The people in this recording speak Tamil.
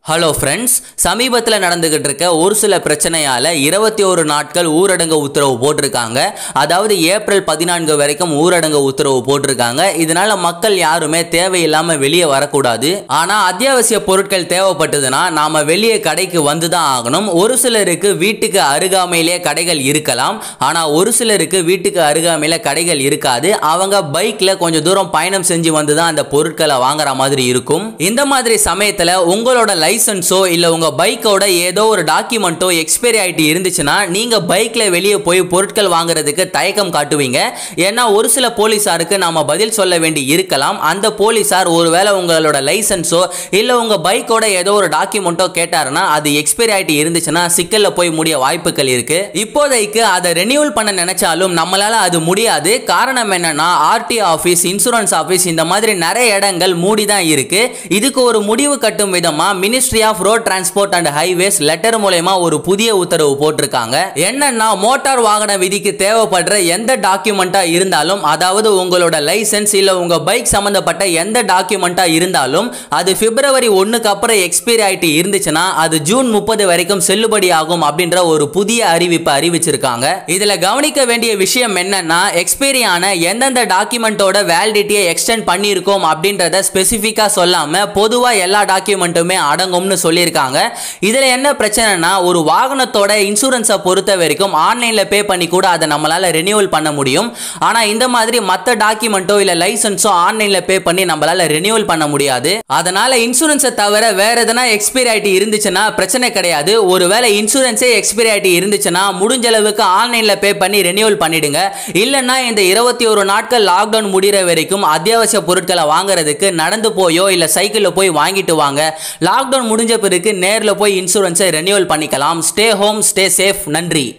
ஹலோ ஃப்ரெண்ட்ஸ் சமீபத்தில் நடந்துகிட்டு இருக்க ஒரு சில பிரச்சனையால் இருபத்தி ஒரு நாட்கள் ஊரடங்கு உத்தரவு போட்டிருக்காங்க அதாவது ஏப்ரல் பதினான்கு வரைக்கும் ஊரடங்கு உத்தரவு போட்டிருக்காங்க இதனால மக்கள் யாருமே தேவையில்லாமல் வெளியே வரக்கூடாது ஆனால் அத்தியாவசிய பொருட்கள் தேவைப்பட்டதுன்னா நாம வெளியே கடைக்கு வந்து தான் ஆகணும் ஒரு சிலருக்கு வீட்டுக்கு அருகாமையிலே கடைகள் இருக்கலாம் ஆனால் ஒரு சிலருக்கு வீட்டுக்கு அருகாமையில கடைகள் இருக்காது அவங்க பைக்கில் கொஞ்சம் தூரம் பயணம் செஞ்சு வந்து தான் அந்த பொருட்களை வாங்குற மாதிரி இருக்கும் இந்த மாதிரி சமயத்தில் உங்களோட லைசன்ஸோ இல்லை உங்கள் பைக்கோட ஏதோ ஒரு டாக்குமெண்ட்டோ எக்ஸ்பைரி ஆகிட்டு இருந்துச்சுன்னா நீங்கள் பைக்கில் வெளியே போய் பொருட்கள் வாங்குறதுக்கு தயக்கம் காட்டுவீங்க ஏன்னா ஒரு சில போலீஸாருக்கு நாம பதில் சொல்ல வேண்டி இருக்கலாம் அந்த போலீஸார் ஒருவேளை உங்களோட லைசன்ஸோ இல்லை உங்கள் பைக்கோட ஏதோ ஒரு டாக்குமெண்ட்டோ கேட்டாருன்னா அது எக்ஸ்பைரி ஆகிட்டு இருந்துச்சுன்னா சிக்கலில் போய் முடிய வாய்ப்புகள் இருக்கு இப்போதைக்கு அதை ரெனியூவல் பண்ண நினைச்சாலும் நம்மளால அது முடியாது காரணம் என்னன்னா ஆர்டி ஆஃபீஸ் இன்சூரன்ஸ் ஆஃபீஸ் இந்த மாதிரி நிறைய இடங்கள் மூடி தான் இருக்கு இதுக்கு ஒரு முடிவு கட்டும் விதமா ministry of road transport and highways letter மூலயமா ஒரு புதிய உத்தரவு போட்டிருக்காங்க என்னன்னா மோட்டார் வாகன விதிக்கு தேவைப்படுற எந்த டாக்குமெண்ட்டா இருந்தாலும் அதாவது உங்களோட லைசென்ஸ் இல்ல உங்க பைக் சம்பந்தப்பட்ட எந்த டாக்குமெண்ட்டா இருந்தாலும் அது பிப்ரவரி ஒன்னுக்கு அப்புறம் எக்ஸ்பைரி ஆயிட்டு இருந்துச்சுன்னா அது ஜூன் முப்பது வரைக்கும் செல்லுபடி ஆகும் அப்படின்ற ஒரு புதிய அறிவிப்பு அறிவிச்சிருக்காங்க இதுல கவனிக்க வேண்டிய விஷயம் என்னன்னா எக்ஸ்பைரி ஆன எந்தெந்த டாக்குமெண்ட்டோட வேலிடிட்டியை எக்ஸ்டெண்ட் பண்ணியிருக்கோம் அப்படின்றத ஸ்பெசிஃபிக்கா சொல்லாம பொதுவா எல்லா டாக்குமெண்ட்டுமே அடங்கும்னு சொல்லியிருக்காங்க இதில் என்ன பிரச்சனைனா ஒரு வாகனத்தோட இன்சூரன்ஸை பொறுத்த வரைக்கும் ஆன்லைனில் பே பண்ணி கூட அதை நம்மளால் ரெனியூவல் பண்ண முடியும் ஆனால் இந்த மாதிரி மற்ற டாக்குமெண்ட்டோ இல்லை லைசன்ஸோ ஆன்லைனில் பே பண்ணி நம்மளால் ரெனியூவல் பண்ண முடியாது அதனால் இன்சூரன்ஸை தவிர வேற எதனா எக்ஸ்பைரி ஆகிட்டு இருந்துச்சுன்னா பிரச்சனை கிடையாது ஒருவேளை இன்சூரன்ஸே எக்ஸ்பைரி ஆகிட்டு இருந்துச்சுன்னா முடிஞ்ச அளவுக்கு ஆன்லைனில் பே பண்ணி ரெனியூவல் பண்ணிடுங்க இல்லைன்னா இந்த இருபத்தி ஒரு நாட்கள் லாக்டவுன் முடிகிற வரைக்கும் அத்தியாவசிய பொருட்களை வாங்குறதுக்கு நடந்து போயோ இல்லை சைக்கிளில் போய் வாங்கிட்டு வாங்க லாக்டவுன் முடிஞ்ச பிறகு நேரில் போய் இன்சூரன்ஸை ரெனியூவல் பண்ணிக்கலாம் ஸ்டே ஹோம் ஸ்டே சேஃப் நன்றி